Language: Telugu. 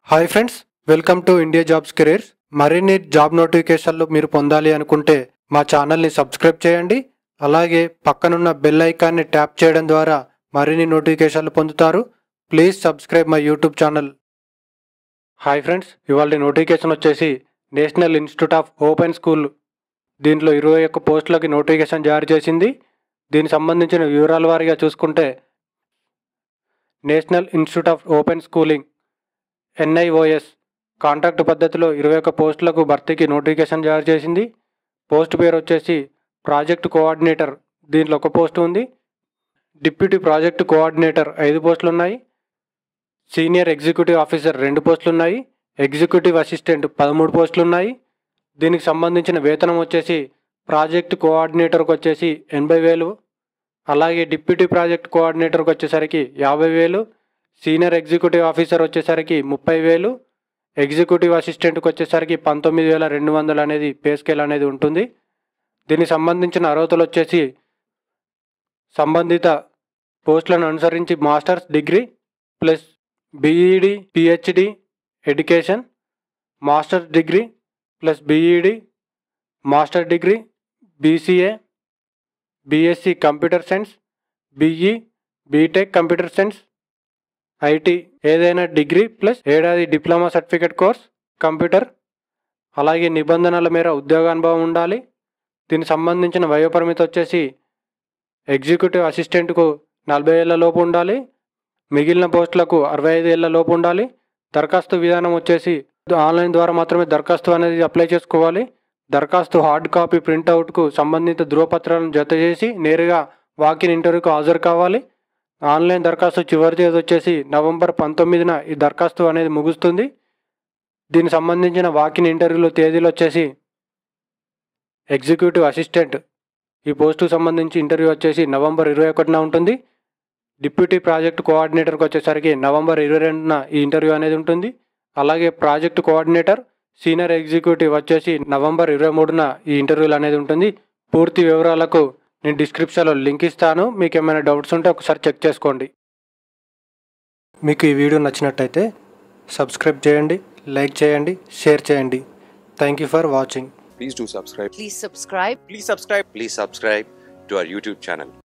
Hi friends welcome to India jobs careers మరిన్ని జాబ్ నోటిఫికేషన్లు మీరు పొందాలి అనుకుంటే మా ఛానల్ని సబ్స్క్రైబ్ చేయండి అలాగే పక్కనున్న బెల్ ఐకాన్ని ట్యాప్ చేయడం ద్వారా మరిన్ని నోటిఫికేషన్లు పొందుతారు please subscribe my YouTube channel hi friends ఇవాళ నోటిఫికేషన్ వచ్చేసి national institute of open school దీంట్లో ఇరవై ఒక్క పోస్టులకి నోటిఫికేషన్ జారీ చేసింది దీనికి సంబంధించిన వివరాల వారీగా చూసుకుంటే national institute of open schooling NIOS contract పద్ధతిలో ఇరవై ఒక్క పోస్టులకు భర్తీకి నోటిఫికేషన్ జారీ చేసింది పోస్ట్ పేరు వచ్చేసి ప్రాజెక్ట్ కోఆర్డినేటర్ దీంట్లో ఒక పోస్ట్ ఉంది డిప్యూటీ ప్రాజెక్ట్ కోఆర్డినేటర్ ఐదు పోస్టులు ఉన్నాయి సీనియర్ ఎగ్జిక్యూటివ్ ఆఫీసర్ రెండు పోస్టులు ఉన్నాయి ఎగ్జిక్యూటివ్ అసిస్టెంట్ పదమూడు పోస్టులు ఉన్నాయి దీనికి సంబంధించిన వేతనం వచ్చేసి ప్రాజెక్ట్ కోఆర్డినేటర్కి వచ్చేసి ఎనభై వేలు అలాగే డిప్యూటీ ప్రాజెక్ట్ కోఆర్డినేటర్కి వచ్చేసరికి యాభై వేలు సీనియర్ ఎగ్జిక్యూటివ్ ఆఫీసర్ వచ్చేసరికి ముప్పై వేలు ఎగ్జిక్యూటివ్ అసిస్టెంట్కి వచ్చేసరికి పంతొమ్మిది వేల రెండు వందలు అనేది పే స్కేల్ అనేది ఉంటుంది దీనికి సంబంధించిన అర్హతలు వచ్చేసి సంబంధిత పోస్టులను అనుసరించి masters degree plus BEd PhD education masters degree plus BEd master degree BCA BSc computer science BE BTech computer science IT ఏదైనా డిగ్రీ ప్లస్ ఏడాది డిప్లొమా సర్టిఫికేట్ కోర్స్ కంప్యూటర్ అలాగే నిబంధనల మేర ఉద్యోగానుభవం ఉండాలి దీనికి సంబంధించిన వయోపరిమితి వచ్చేసి ఎగ్జిక్యూటివ్ అసిస్టెంట్కు నలభై ఏళ్ళ లోపు ఉండాలి మిగిలిన పోస్టులకు అరవై ఐదు ఏళ్ళ లోపు ఉండాలి దరఖాస్తు విధానం వచ్చేసి ఆన్లైన్ ద్వారా మాత్రమే దరఖాస్తు అనేది అప్లై చేసుకోవాలి దరఖాస్తు హార్డ్ కాపీ ప్రింట్అవుట్కు సంబంధిత ధృవపత్రాలను జత చేసి నేరుగా వాకిన్ ఇంటర్వ్యూకు హాజరు కావాలి ఆన్లైన్ దరఖాస్తు చివరి తేదీ వచ్చేసి నవంబర్ పంతొమ్మిదిన ఈ దరఖాస్తు అనేది ముగుస్తుంది దీనికి సంబంధించిన వాకిన్ ఇంటర్వ్యూలు తేదీలు వచ్చేసి ఎగ్జిక్యూటివ్ అసిస్టెంట్ ఈ పోస్టుకు సంబంధించి ఇంటర్వ్యూ వచ్చేసి నవంబర్ ఇరవై ఒకటిన ఉంటుంది డిప్యూటీ ప్రాజెక్ట్ కోఆర్డినేటర్కి వచ్చేసరికి నవంబర్ ఇరవై రెండున ఈ ఇంటర్వ్యూ అనేది ఉంటుంది అలాగే ప్రాజెక్ట్ కోఆర్డినేటర్ సీనియర్ ఎగ్జిక్యూటివ్ వచ్చేసి నవంబర్ ఇరవై మూడున ఈ ఇంటర్వ్యూలు అనేది ఉంటుంది పూర్తి వివరాలకు నేను డిస్క్రిప్షన్లో లింక్ ఇస్తాను మీకు ఏమైనా డౌట్స్ ఉంటే ఒకసారి చెక్ చేసుకోండి మీకు ఈ వీడియో నచ్చినట్టయితే సబ్స్క్రైబ్ చేయండి లైక్ చేయండి షేర్ చేయండి thank you for watching Please do subscribe. Please subscribe. Please subscribe. Please subscribe to our YouTube channel.